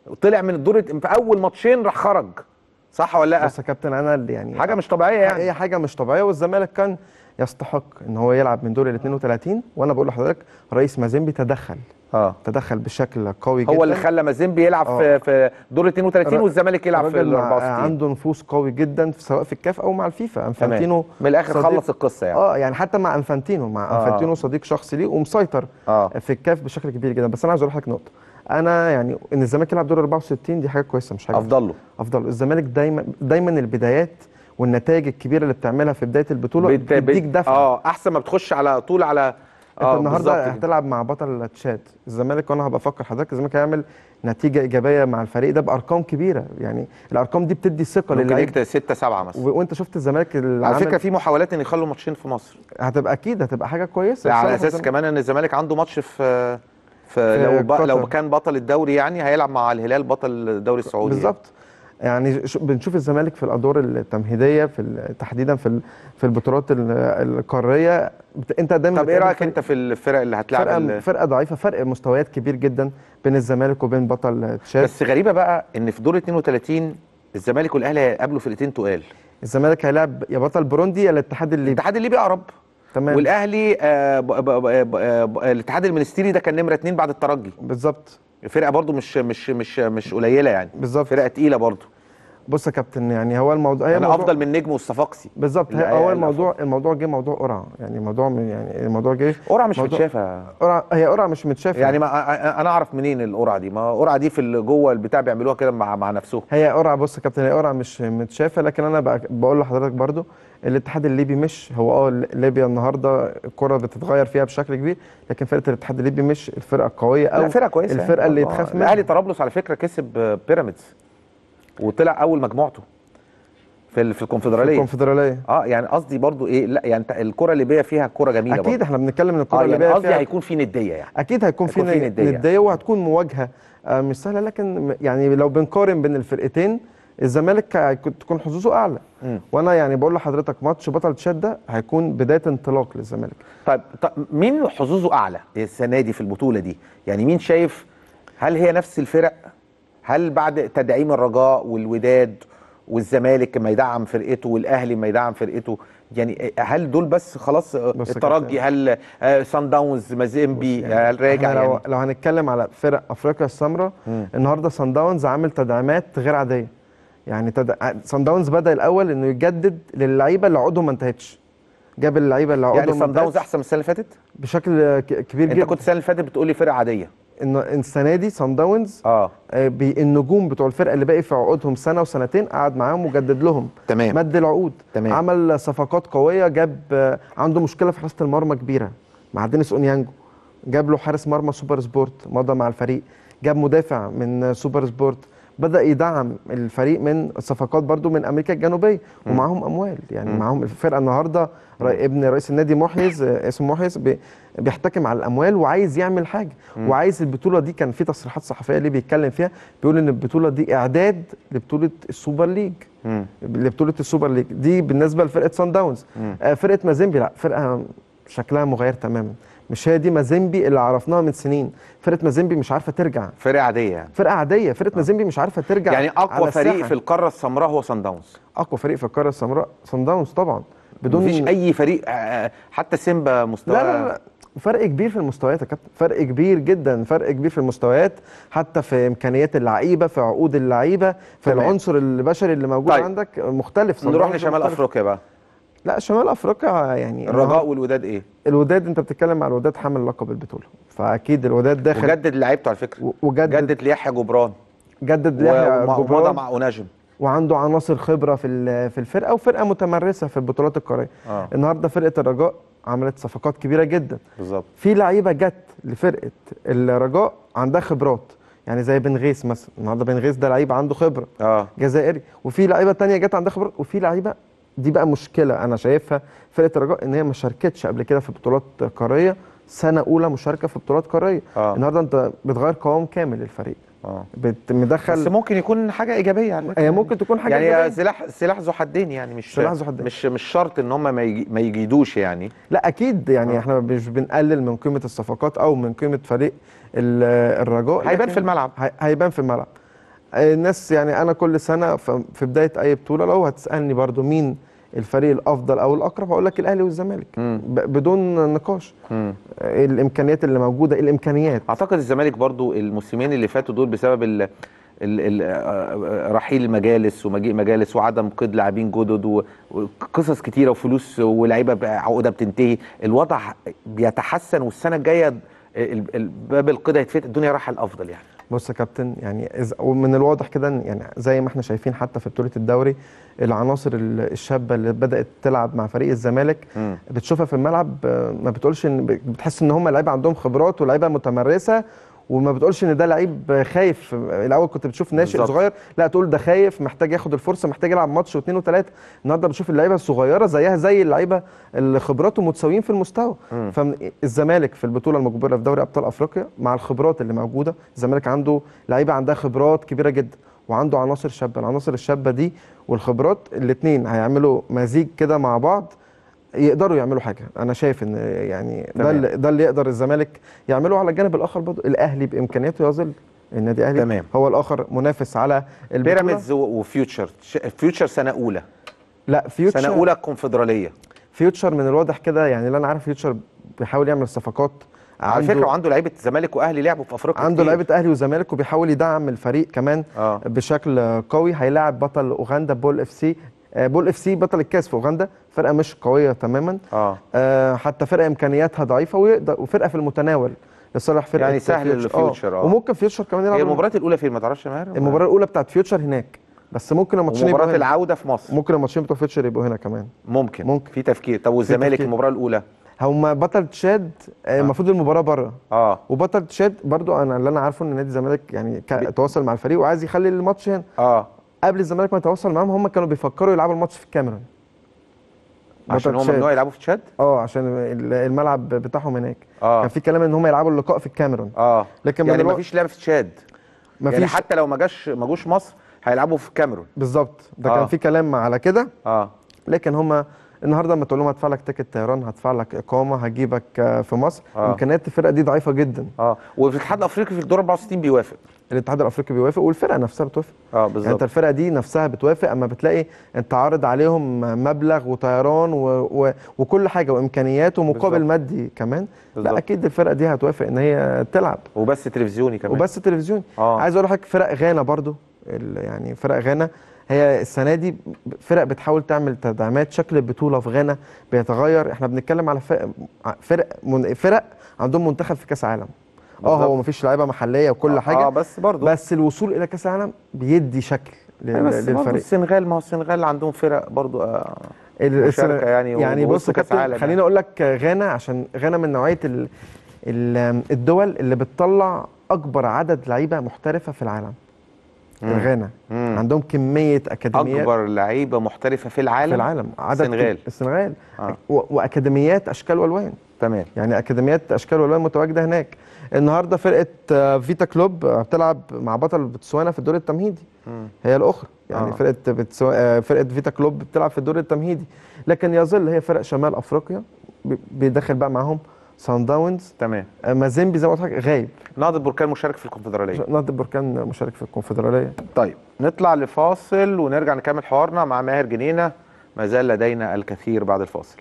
طلع من الدور في اول ماتشين راح خرج صح ولا لا بس يا كابتن انا اللي يعني حاجه مش طبيعيه يعني هي حاجه مش طبيعيه والزمالك كان يستحق ان هو يلعب من دور ال 32 وانا بقول لحضرتك رئيس مازيمبي تدخل اه تدخل بشكل قوي جدا هو اللي خلى مازيمبي يلعب آه. في في دور 32 الر- والزمالك يلعب في الراجل ال مع- 64 عنده نفوذ قوي جدا في- سواء في الكاف او مع الفيفا انفانتينو تمام من الاخر صديق- خلص القصه يعني اه يعني حتى مع انفانتينو مع آه. انفانتينو صديق شخصي ليه ومسيطر اه في الكاف بشكل كبير جدا بس انا عايز اقول لحضرتك نقطه انا يعني ان الزمالك يلعب دور 64 دي حاجه كويسه مش حاجه افضل له افضل الزمالك دايما دايما البدايات والنتائج الكبيره اللي بتعملها في بدايه البطوله بت- بتديك بت- دفعه اه احسن ما بتخش على طول على انت النهارده بالظبط كده. هتلعب مع بطل تشاد الزمالك وانا هبقى افكر حضرتك الزمالك هيعمل نتيجه ايجابيه مع الفريق ده بارقام كبيره يعني الارقام دي بتدي ثقه ممكن للعيب يكتب 6 7 مثلا و- وانت شفت الزمالك اللي على عمل- فكره في محاولات ان يخلوا ماتشين في مصر هتبقى اكيد هتبقى حاجه كويسه لا على بصراحة اساس الزمالك- كمان ان الزمالك عنده ماتش في في في لو ب... قطر. لو كان بطل الدوري يعني هيلعب مع الهلال بطل الدوري السعودي بالظبط يعني ش- بنشوف الزمالك في الادوار التمهيديه في ال- تحديدا في ال- في البطولات ال- القاريه بت- انت دايما طب ايه بتقابل رايك فريق- انت في الفرق اللي هتلعب فرقه ال... فرقه ضعيفه فرق مستويات كبير جدا بين الزمالك وبين بطل تشاد بس غريبه بقى ان في دور 32 الزمالك والاهلي هيقابلوا فرقتين تقال الزمالك هيلاعب يا بطل بروندي يا الاتحاد الليبي الاتحاد الليبي اقرب تمام والاهلي آه ب... ب... ب... ب... الاتحاد المنستيري ده كان نمره اتنين بعد الترجي بالظبط فرقه برضو مش مش مش مش قليله يعني بالظبط فرقه تقيله برضو بص يا كابتن يعني هو الموضوع هي يعني موضوع افضل من نجم والصفاقسي بالظبط لا، هي- هو لا، الموضوع الموضوع جه موضوع قرعه يعني موضوع من يعني الموضوع جه قرعه مش موضوع- متشافه قرعه هي قرعه مش متشافه يعني ما أ- انا اعرف منين القرعه دي ما القرعه دي في ال- جوه البتاع بيعملوها كده مع مع نفسهم هي قرعه بص يا كابتن هي قرعه مش متشافه لكن انا بق- بقول لحضرتك برضو الاتحاد الليبي مش هو اه ليبيا النهارده الكره بتتغير فيها بشكل كبير لكن فرقه الاتحاد الليبي مش الفرقه القويه او لا فرقه كويسه الفرقه يعني اللي برضه. يتخاف آه، منها الاهلي طرابلس على فكره كسب آه، بيراميدز وطلع اول مجموعته في ال- في الكونفدراليه الكونفدراليه اه يعني قصدي برضو ايه لا يعني انت الكره الليبيه فيها كره جميله اكيد برضو. احنا بنتكلم ان الكره اه اللي يعني بقى قصدي فيها هيكون في نديه يعني اكيد هيكون في هيكون في ندية, ندية. ندية وهتكون مواجهه آه، مش سهله لكن م- يعني لو بنقارن بين الفرقتين الزمالك هيكون- تكون حظوظه اعلى مم. وانا يعني بقول لحضرتك ماتش بطل تشاد ده هيكون بدايه انطلاق للزمالك طيب طب مين حظوظه اعلى السنه دي في البطوله دي يعني مين شايف هل هي نفس الفرق هل بعد تدعيم الرجاء والوداد والزمالك ما يدعم فرقته والاهلي ما يدعم فرقته يعني هل دول بس خلاص بص يا الترجي هل آه، سان داونز مازيمبي هل راجع احنا لو, يعني لو هنتكلم على فرق افريقيا السمراء مم. النهارده سان داونز عامل تدعيمات غير عاديه يعني تد... سان داونز بدا الاول انه يجدد للعيبه اللي عقودهم ما انتهتش جاب اللعيبه اللي عقودهم يعني ما سان داونز انتهتش احسن من السنه اللي فاتت بشكل ك- كبير انت جدا كنت السنه اللي فاتت بتقول لي فرقه عاديه ان السنه دي سان داونز اه آه، بي- النجوم بتوع الفرقه اللي باقي في عقودهم سنه وسنتين قعد معاهم وجدد لهم تمام مد العقود تمام. عمل صفقات قويه جاب آه، عنده مشكله في حراسه المرمى كبيره مع دينيس اونيانجو جاب له حارس مرمى سوبر سبورت مضى مع الفريق جاب مدافع من آه، سوبر سبورت بدا يدعم الفريق من صفقات برضو من امريكا الجنوبيه ومعاهم اموال يعني مم. معاهم الفرقه النهارده رأي ابن رئيس النادي محيز آه، اسمه محيز بي- بيحتكم على الاموال وعايز يعمل حاجه مم. وعايز البطوله دي كان في تصريحات صحفيه ليه بيتكلم فيها بيقول ان البطوله دي اعداد لبطوله السوبر ليج مم. لبطوله السوبر ليج دي بالنسبه لفرقه سان داونز مم. آه فرقه مازيمبي لا فرقه شكلها مغاير تماما مش هي دي مازيمبي اللي عرفناها من سنين فرقه مازيمبي مش عارفه ترجع فرقه عاديه يعني فرقه عاديه فرقه مازيمبي مش عارفه ترجع يعني اقوى على فريق الساحة. في القاره السمراء هو سان داونز اقوى فريق في القاره السمراء سان داونز طبعا بدون مفيش اي فريق آه، حتى سيمبا مستوى لا لا لا فرق كبير في المستويات يا كابتن فرق كبير جدا فرق كبير في المستويات حتى في امكانيات اللعيبه في عقود اللعيبه في تمام. العنصر البشري اللي موجود طيب. عندك مختلف صن نروح داونز لشمال مختلف. افريقيا بقى لا شمال افريقيا يعني الرجاء والوداد ايه الوداد انت بتتكلم على الوداد حامل لقب البطوله فاكيد الوداد داخل وجدد لعيبته على فكره و- وجدد جدد ليحيى جبران جدد و- ليحيى وم- ومضى جبران مع اوناجم وعنده عناصر خبره في ال- في الفرقه وفرقه متمرسه في البطولات القاريه اه النهارده فرقه الرجاء عملت صفقات كبيره جدا بالظبط في لعيبه جت لفرقه الرجاء عندها خبرات يعني زي بن غيث مثلا النهارده بن غيث ده لعيب عنده خبره اه جزائري وفي لعيبه تانية جت عندها خبرات وفي لعيبه دي بقى مشكله انا شايفها فرقه الرجاء ان هي ما شاركتش قبل كده في بطولات قاريه سنه اولى مشاركه في بطولات قاريه اه النهارده انت بتغير قوام كامل للفريق اه بت- بس مدخل ممكن يكون حاجه ايجابيه على فكره هي ممكن تكون حاجه يعني إيجابية. سلاح سلاح ذو حدين يعني مش سلاح ذو حدين. مش مش شرط ان هم ما, يجي ما يجيدوش يعني لا اكيد يعني آه. احنا مش بنقلل من قيمه الصفقات او من قيمه فريق ال- الرجاء هيبان لكن في الملعب هي- هيبان في الملعب الناس يعني انا كل سنه ف- في بدايه اي بطوله لو هتسالني برضو مين الفريق الافضل او الاقرب هقول لك الاهلي والزمالك مم. ب- بدون نقاش مم. الامكانيات اللي موجوده الامكانيات اعتقد الزمالك برضو الموسمين اللي فاتوا دول بسبب ال ال ال آه، رحيل المجالس ومجيء مجالس وعدم قيد لاعبين جدد و- وقصص كتيره وفلوس ولاعيبه بقى عقودها بتنتهي الوضع بيتحسن والسنه الجايه ال- ال- باب القيد هيتفتح الدنيا رايحه الافضل يعني بص يا كابتن يعني إذ- ومن الواضح كده إن يعني زي ما احنا شايفين حتى في بطوله الدوري العناصر ال- الشابه اللي بدات تلعب مع فريق الزمالك مم. بتشوفها في الملعب آه، ما بتقولش ان بتحس ان هم لعيبه عندهم خبرات ولاعيبه متمرسه وما بتقولش ان ده لعيب خايف الاول كنت بتشوف ناشئ بالظبط. صغير لا تقول ده خايف محتاج ياخد الفرصه محتاج يلعب ماتش واثنين وثلاثه النهارده بتشوف اللعيبه الصغيره زيها زي اللعيبه اللي خبراتهم متساويين في المستوى فالزمالك في البطوله المجبره في دوري ابطال افريقيا مع الخبرات اللي موجوده الزمالك عنده لعيبه عندها خبرات كبيره جدا وعنده عناصر شابه العناصر الشابه دي والخبرات الاثنين هيعملوا مزيج كده مع بعض يقدروا يعملوا حاجه انا شايف ان يعني ده تمام. اللي ده اللي يقدر الزمالك يعمله على الجانب الاخر برضه الاهلي بامكانياته يظل النادي الاهلي تمام. هو الاخر منافس على البطوله بيراميدز و- وفيوتشر ش- فيوتشر سنه اولى لا فيوتشر سنه اولى الكونفدراليه فيوتشر من الواضح كده يعني اللي انا عارف فيوتشر بيحاول يعمل صفقات على فكره وعنده لعيبه زمالك واهلي لعبوا في افريقيا عنده كتير. لعيبه اهلي وزمالك وبيحاول يدعم الفريق كمان آه. بشكل قوي هيلاعب بطل اوغندا بول اف سي آه، بول اف سي بطل الكاس في اوغندا فرقه مش قويه تماما اه آه، حتى فرقه امكانياتها ضعيفه ويقدر وفرقه في المتناول لصالح فرقه يعني سهل الفيوتشر، آه. وممكن فيوتشر كمان يلعب هي المباراه الاولى فين ما تعرفش يا ماهر المباراه الاولى بتاعت فيوتشر هناك بس ممكن الماتشين يبقوا ومباراه هنا. العوده في مصر ممكن الماتشين بتوع فيوتشر يبقوا هنا كمان ممكن ممكن. في تفكير طب والزمالك تفكير. المباراه الاولى هما بطل تشاد آه، المفروض المباراه بره اه وبطل تشاد برضو انا اللي انا عارفه ان نادي الزمالك يعني كا- تواصل مع الفريق وعايز يخلي الماتش هنا اه قبل الزمالك ما يتواصل معاهم هم كانوا بيفكروا يلعبوا الماتش في الكاميرون عشان بطل هم تشاد. ممنوع يلعبوا في تشاد اه عشان ال- الملعب بتاعهم هناك آه. كان في كلام ان هم يلعبوا اللقاء في الكاميرون اه لكن من يعني الوقت- مفيش لعب في تشاد مفيش يعني حتى لو ما جاش ما جوش مصر هيلعبوا في الكاميرون بالظبط ده آه. كان في كلام على كده اه لكن هم النهارده لما تقول لهم هدفع لك تيكت طيران هدفع لك اقامه هجيبك آه، في مصر آه. امكانيات الفرقه دي ضعيفه جدا اه وفي الاتحاد الافريقي في الدور 64 بيوافق الاتحاد الافريقي بيوافق والفرقه نفسها بتوافق اه يعني انت بالظبط الفرقه دي نفسها بتوافق اما بتلاقي انت عارض عليهم مبلغ وطيران و... و... وكل حاجه وامكانيات ومقابل بالظبط. مادي كمان بالظبط. لا اكيد الفرقه دي هتوافق ان هي تلعب وبس تلفزيوني كمان وبس تلفزيوني آه. عايز اقول لحضرتك فرق غانا برضو ال- يعني فرق غانا هي السنه دي فرق بتحاول تعمل تدعيمات شكل البطوله في غانا بيتغير احنا بنتكلم على فرق فرق, من فرق عندهم منتخب في كاس عالم اه بالظبط. هو مفيش لعيبه محليه وكل حاجه اه بس برضه بس الوصول الى كاس العالم بيدي شكل لل- أيوة بس برضه للفريق السنغال ما هو السنغال عندهم فرق برضه آه ال- مشاركة السنة- يعني يعني بص ووصلوا يا كأس كابتن عالم خليني يعني. اقول لك غانا عشان غانا من نوعيه ال ال الدول اللي بتطلع اكبر عدد لعيبه محترفه في العالم غانا مم. عندهم كميه اكاديميات اكبر لعيبه محترفه في العالم في العالم عدد السنغال. السنغال آه. و- واكاديميات اشكال والوان تمام يعني اكاديميات اشكال والوان متواجده هناك النهارده فرقه آه، فيتا كلوب آه، بتلعب مع بطل بوتسوانا في الدور التمهيدي هي الاخرى يعني آه. آه. فرقه بتسو... آه، فرقه فيتا كلوب بتلعب في الدور التمهيدي لكن يظل هي فرق شمال افريقيا ب- بيدخل بقى معاهم سان داونز تمام آه، مازيمبي زي ما قلت لك غايب نهضه بركان مشارك في الكونفدراليه نهضه بركان مشارك في الكونفدراليه طيب نطلع لفاصل ونرجع نكمل حوارنا مع ماهر جنينه ما زال لدينا الكثير بعد الفاصل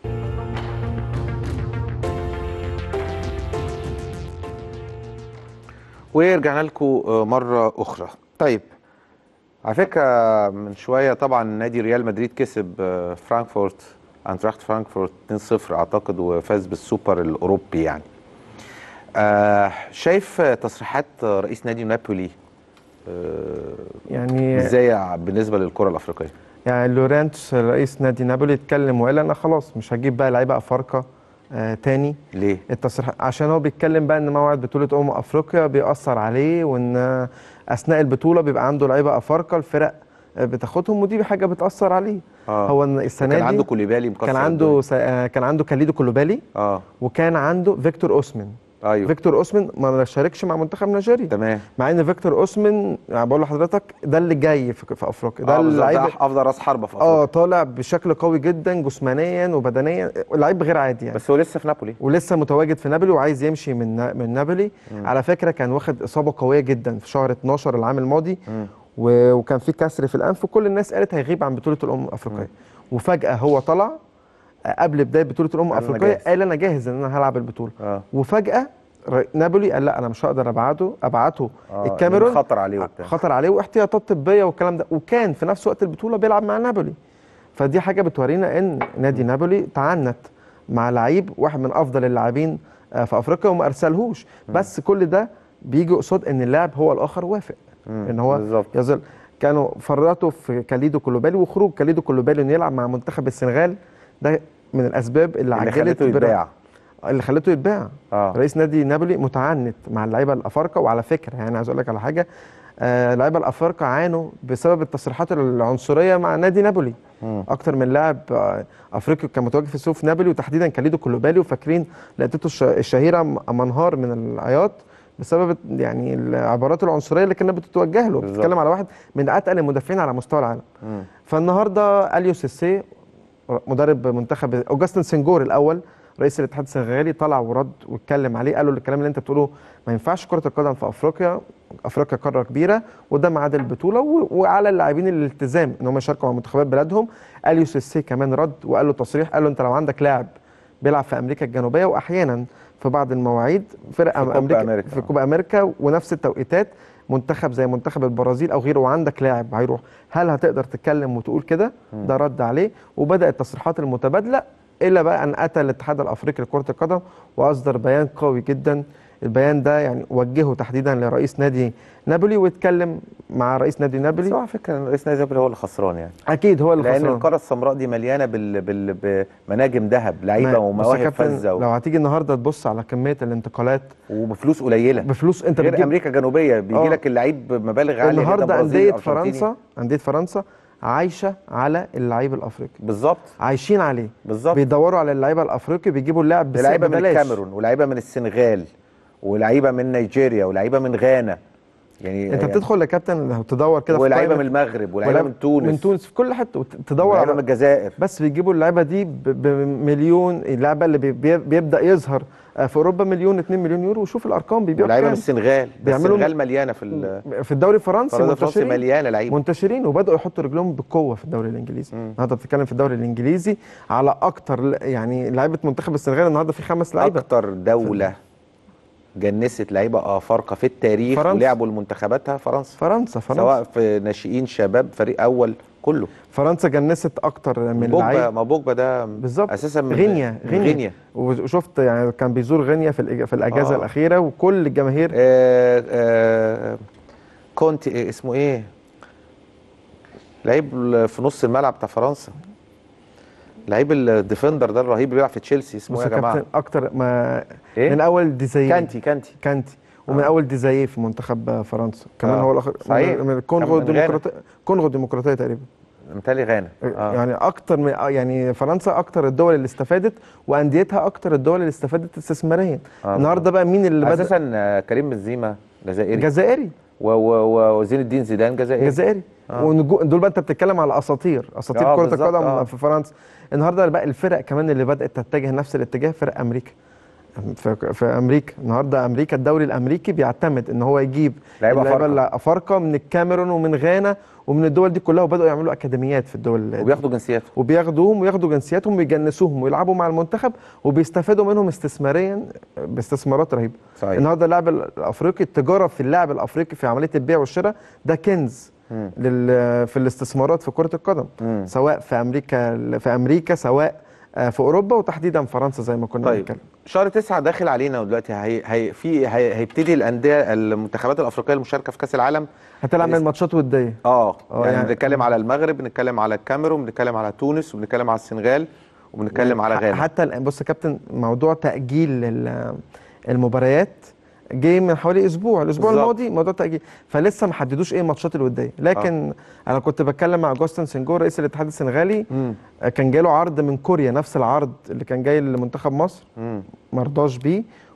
ورجعنا لكم مرة أخرى طيب على فكرة من شوية طبعا نادي ريال مدريد كسب آه، فرانكفورت انتراخت فرانكفورت 2-0 أعتقد وفاز بالسوبر الأوروبي يعني آه شايف تصريحات رئيس نادي نابولي آه يعني ازاي بالنسبة للكرة الأفريقية يعني لورانتس رئيس نادي نابولي اتكلم وقال انا خلاص مش هجيب بقى لعيبه افارقه آه تاني ليه؟ التصريح عشان هو بيتكلم بقى ان موعد بطوله امم افريقيا بيأثر عليه وان اثناء البطوله بيبقى عنده لعيبه افارقه الفرق بتاخدهم ودي حاجه بتأثر عليه آه. هو إن السنه كان دي عنده كوليبالي مكسر كان عنده س... آه، كان عنده كاليدو كولوبالي اه وكان عنده فيكتور اوسمن أيوة. فيكتور اوسمن ما شاركش مع منتخب نيجيريا تمام مع ان فيكتور اوسمن يعني بقول لحضرتك ده اللي جاي في, في افريقيا ده ده اللعيب افضل راس حربه في اه افريقيا طالع بشكل قوي جدا جسمانيا وبدنيا لعيب غير عادي يعني بس هو لسه في نابولي ولسه متواجد في نابولي وعايز يمشي من نا- من نابولي على فكره كان واخد اصابه قويه جدا في شهر 12 العام الماضي و- وكان في كسر في الانف وكل الناس قالت هيغيب عن بطوله الامم الافريقيه وفجاه هو طلع قبل بدايه بطوله الامم قال أنا الافريقيه جاهز. قال انا جاهز ان انا هلعب البطوله اه وفجاه ر- نابولي قال لا انا مش هقدر ابعته ابعته آه، الكاميرون لأن خطر عليه وبتاع. خطر عليه واحتياطات طبيه والكلام ده وكان في نفس وقت البطوله بيلعب مع نابولي فدي حاجه بتورينا ان نادي نابولي تعنت مع لعيب واحد من افضل اللاعبين آه، في افريقيا وما ارسلهوش بس كل ده بيجي قصاد ان اللاعب هو الاخر وافق ان هو بالظبط. يظل كانوا فرطوا في كاليدو كولوبالي وخروج كاليدو كولوبالي انه يلعب مع منتخب السنغال ده من الاسباب اللي, اللي عجلت خلته برا- يتباع اللي خلته يتباع اه رئيس نادي نابولي متعنت مع اللعيبه الافارقه وعلى فكره يعني عايز اقول لك على حاجه آه، اللعيبه الافارقه عانوا بسبب التصريحات العنصريه مع نادي نابولي مم. اكتر من لاعب آه، افريقي كان متواجد في سوف نابولي وتحديدا كاليدو كولوبالي وفاكرين لقطته الش- الشهيره م- منهار من العياط بسبب يعني العبارات العنصريه اللي كانت بتتوجه له بالظبط. بتتكلم على واحد من اتقل المدافعين على مستوى العالم مم. فالنهارده اليو سيسي مدرب منتخب اوجاستن سنجور الاول رئيس الاتحاد السنغالي طلع ورد واتكلم عليه قال له الكلام اللي انت بتقوله ما ينفعش كره القدم في افريقيا افريقيا قاره كبيره وده ميعاد البطوله و- وعلى اللاعبين الالتزام ان هم يشاركوا مع منتخبات بلادهم اليو سيسي كمان رد وقال له تصريح قال له انت لو عندك لاعب بيلعب في امريكا الجنوبيه واحيانا في بعض المواعيد فرق في كوبا امريكا أمريكا. في كوبا امريكا ونفس التوقيتات منتخب زي منتخب البرازيل او غيره وعندك لاعب هيروح هل هتقدر تتكلم وتقول كده ده رد عليه وبدا التصريحات المتبادله الا بقى ان اتى الاتحاد الافريقي لكره القدم واصدر بيان قوي جدا البيان ده يعني وجهه تحديدا لرئيس نادي نابولي واتكلم مع رئيس نادي بس نابولي هو على فكره إن رئيس نادي نابولي هو اللي خسران يعني اكيد هو اللي لان خسران القاره السمراء دي مليانه بال... بال... بمناجم ذهب ما- لعيبه بص يا ومواهب كابتن، فذه لو و... هتيجي النهارده تبص على كميه الانتقالات وبفلوس قليله بفلوس انت غير بتجيب امريكا الجنوبيه بيجي آه. لك اللعيب بمبالغ عاليه جدا النهارده برازيلي، انديه أرجنتيني. فرنسا انديه فرنسا عايشه على اللعيب الافريقي بالظبط عايشين عليه بالظبط بيدوروا على اللعيبه الافريقي بيجيبوا اللاعب بس- لعيبه من ببلاش. الكاميرون ولعيبه من السنغال ولعيبه من نيجيريا ولعيبه من غانا يعني انت يعني بتدخل يا كابتن لو تدور كده في ولعيبه قائمة- من المغرب ولعيبه ولاعب- من تونس من تونس في كل حته وتدور ولعيبه على من الجزائر بس بيجيبوا اللعيبه دي ب- بمليون اللعبه اللي بي- بي- بيبدا يظهر آه، في اوروبا مليون 2 مليون يورو وشوف الارقام بيبيعوا ولعيبه من كام السنغال ده بيعملوا- السنغال مليانه في ال- في الدوري الفرنسي فرنسا فرنسا منتشرين مليانه لعيبه منتشرين وبداوا يحطوا رجلهم بقوه في الدوري الانجليزي النهارده بتتكلم في الدوري الانجليزي على اكتر ل- يعني لعيبه منتخب السنغال النهارده في خمس لعيبه اكتر دوله جنست لعيبه افارقه في التاريخ فرنسا. ولعبوا لمنتخباتها فرنسا فرنسا فرنسا سواء في ناشئين شباب فريق اول كله فرنسا جنست اكتر من بوجبا لعيب ما بوجبا ده بالظبط اساسا من غينيا من غينيا غينيا وشفت يعني كان بيزور غينيا في الإج- في الاجازه آه. الاخيره وكل الجماهير آه آه كونتي إيه اسمه ايه لعيب في نص الملعب بتاع فرنسا لعيب الديفندر ده الرهيب اللي بيلعب في تشيلسي اسمه بص ايه يا يا جماعه كابتن اكتر ما إيه؟ من اول ديزاييه كانتي كانتي كانتي ومن آه. اول ديزاييه في منتخب فرنسا كمان آه. هو الاخر صحيح. من الكونغو كان من غانا. الديمقراطيه الكونغو الديمقراطيه تقريبا متهيألي غانا آه. يعني اكتر من آه، يعني فرنسا اكتر الدول اللي استفادت وانديتها اكتر الدول اللي استفادت استثماريا آه. النهارده بقى مين اللي بدا اساسا آه، كريم بنزيما جزائري جزائري و- و- وزين الدين زيدان جزائري جزائري آه. ونجو... دول بقى انت بتتكلم على اساطير اساطير آه، كره بالظبط، القدم آه. في فرنسا النهارده بقى الفرق كمان اللي بدات تتجه نفس الاتجاه فرق امريكا في, في امريكا النهارده امريكا الدوري الامريكي بيعتمد ان هو يجيب لعيبة اللعيبة أفارقة. الافارقه من الكاميرون ومن غانا ومن الدول دي كلها وبداوا يعملوا اكاديميات في الدول دي. وبياخدوا جنسياته وبياخدوهم وياخدوا جنسياتهم ويجنسوهم ويلعبوا مع المنتخب وبيستفادوا منهم استثماريا باستثمارات رهيبه صحيح. النهارده اللاعب الافريقي التجاره في اللاعب الافريقي في عمليه البيع والشراء ده كنز مم. لل في الاستثمارات في كره القدم مم. سواء في امريكا في امريكا سواء آه، في اوروبا وتحديدا فرنسا زي ما كنا طيب بنتكلم شهر تسعة داخل علينا دلوقتي هي هي في هي هيبتدي الانديه المنتخبات الافريقيه المشاركه في كاس العالم هتلعب من ماتشات وديه اه آه، يعني, يعني- بنتكلم على المغرب بنتكلم على الكاميرون بنتكلم على تونس وبنتكلم على السنغال وبنتكلم على غانا حتى الآن- بص يا كابتن موضوع تاجيل ال- المباريات جه من حوالي اسبوع الاسبوع بالظبط. الماضي موضوع تاجيل فلسه ما حددوش ايه الماتشات الوديه لكن انا كنت بتكلم مع جوستن سنجور رئيس الاتحاد السنغالي مم. كان جاله عرض من كوريا نفس العرض اللي كان جاي لمنتخب مصر مم. ما رضاش بيه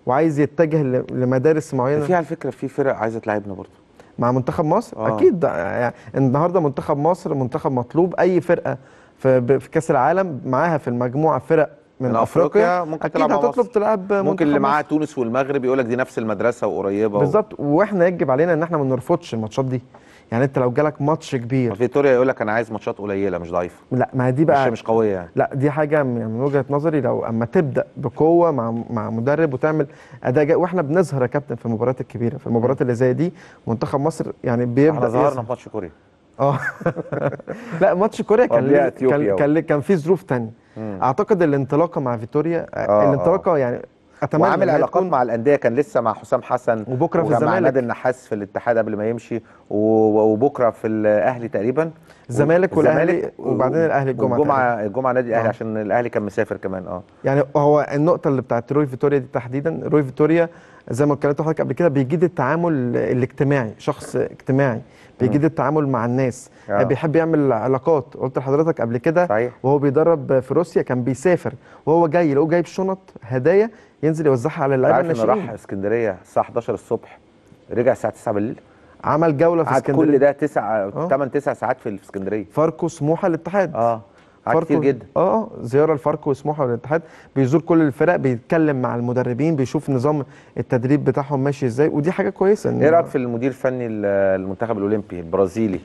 وعايز يتجه ل- لمدارس معينه في على فكره في فرق عايزه تلعبنا برضه مع منتخب مصر آه. اكيد ده- يعني النهارده منتخب مصر منتخب مطلوب اي فرقه في ب- في كاس العالم معاها في المجموعه فرق من, من افريقيا, أفريقيا ممكن اكيد تلعب مع هتطلب مصر. تلعب ممكن منتخب اللي معاه مصر. تونس والمغرب يقول لك دي نفس المدرسه وقريبه و... بالظبط واحنا يجب علينا ان احنا ما نرفضش الماتشات دي يعني انت لو جالك ماتش كبير فيتوريا يقول لك انا عايز ماتشات قليله مش ضعيفه لا ما هي دي مش بقى مش قويه يعني لا دي حاجه من من وجهه نظري لو اما تبدا بقوه مع مع مدرب وتعمل اداء جا- واحنا بنظهر يا كابتن في المباريات الكبيره في المباريات اللي زي دي منتخب مصر يعني بيبدا احنا ظهرنا يظهر. في ماتش كوريا اه لا ماتش كوريا كان قبلها ليه إثيوبيا كان و- كان, ليه- كان في ظروف تانية اعتقد الانطلاقه مع فيتوريا آه، الانطلاقه يعني اتمنى وعامل إن هي علاقات تكون- مع الانديه كان لسه مع حسام حسن وبكرة في ومع الزمالك. نادي النحاس في الاتحاد قبل ما يمشي و- وبكره في الاهلي تقريبا الزمالك والأهلي الزمالك وبعدين الأهلي الجمعة الجمعه الجمعه نادي الاهلي آه. عشان الاهلي كان مسافر كمان اه يعني هو النقطة اللي بتاعت روي فيتوريا دي تحديدا روي فيتوريا زي ما اتكلمت لحضرتك قبل كده بيجيد التعامل الاجتماعي شخص اجتماعي بيجيد التعامل مع الناس آه. بيحب يعمل علاقات قلت لحضرتك قبل كده صحيح. وهو بيدرب في روسيا كان بيسافر وهو جاي لو جايب شنط هدايا ينزل يوزعها على اللعيبه عارف انه راح الناشئين اسكندريه الساعه 11 الصبح رجع الساعه 9 بالليل عمل جولة في قعد اسكندرية كل ده 9 آه. 8 9 ساعات في في اسكندريه فاركو سموحة الاتحاد اه قعد كتير فاركو- جدا اه اه زياره لفاركو وسموحه والاتحاد بيزور كل الفرق بيتكلم مع المدربين بيشوف نظام التدريب بتاعهم ماشي ازاي ودي حاجه كويسه إن- ايه رايك في المدير الفني ال- المنتخب الاولمبي البرازيلي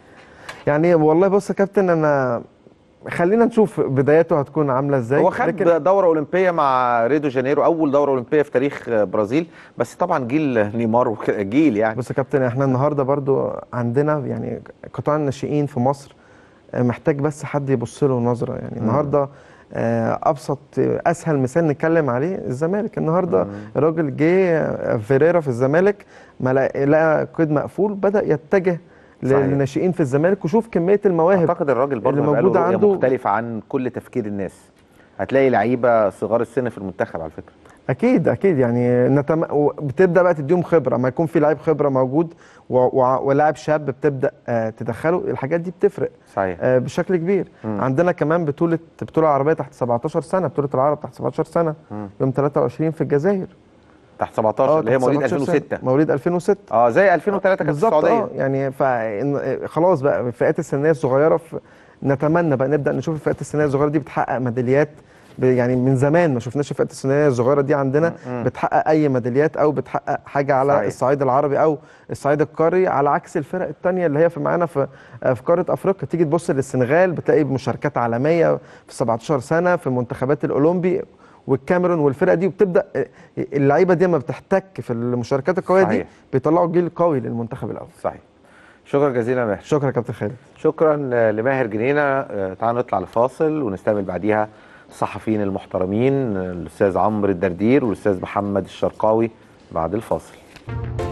يعني والله بص يا كابتن انا خلينا نشوف بداياته هتكون عامله ازاي هو خد لكن دوره اولمبيه مع ريو دي جانيرو اول دوره اولمبيه في تاريخ برازيل بس طبعا جيل نيمار وكده جيل يعني بص يا كابتن احنا النهارده برضو عندنا يعني قطاع الناشئين في مصر آه، محتاج بس حد يبص له نظره يعني النهارده آه، ابسط آه، اسهل مثال نتكلم عليه الزمالك النهارده الراجل جه آه، فيريرا في الزمالك ما لقى لقى قيد مقفول بدا يتجه صحيح. للناشئين في الزمالك وشوف كميه المواهب اعتقد الراجل برضه اللي هيبقى له موجودة رؤية عنده- مختلفه عن كل تفكير الناس هتلاقي لعيبه صغار السن في المنتخب على فكره اكيد اكيد يعني نتم... و- بتبدا بقى تديهم خبره ما يكون في لعيب خبره موجود و... و... ولاعب شاب بتبدا آه تدخله الحاجات دي بتفرق صحيح آه بشكل كبير مم. عندنا كمان بطوله بطوله عربيه تحت 17 سنه بطوله العرب تحت 17 سنه مم. يوم 23 في الجزائر تحت 17 اللي هي تحت مواليد 17 سنة. 2006 مواليد 2006 اه زي 2003 كانت في بالظبط السعوديه اه يعني ف... إن- خلاص بقى الفئات السنيه الصغيره في... نتمنى بقى نبدا نشوف الفئات السنيه الصغيره دي بتحقق ميداليات ب- يعني من زمان ما شفناش الفئات السنيه الصغيره دي عندنا بتحقق اي ميداليات او بتحقق حاجه على صحيح. الصعيد العربي او الصعيد القاري على عكس الفرق التانية اللي هي في معانا في في قاره افريقيا تيجي تبص للسنغال بتلاقي مشاركات عالميه في 17 سنه في المنتخبات الاولمبي والكاميرون والفرق دي وبتبدا اللعيبه دي لما بتحتك في المشاركات القويه دي صحيح. بيطلعوا جيل قوي للمنتخب الاول صحيح شكرا جزيلا يا ماهر شكرا يا كابتن خالد شكرا لماهر جنينه آه، تعالوا نطلع لفاصل ونستقبل بعديها الصحفيين المحترمين آه، الاستاذ عمرو الدردير والاستاذ محمد الشرقاوي بعد الفاصل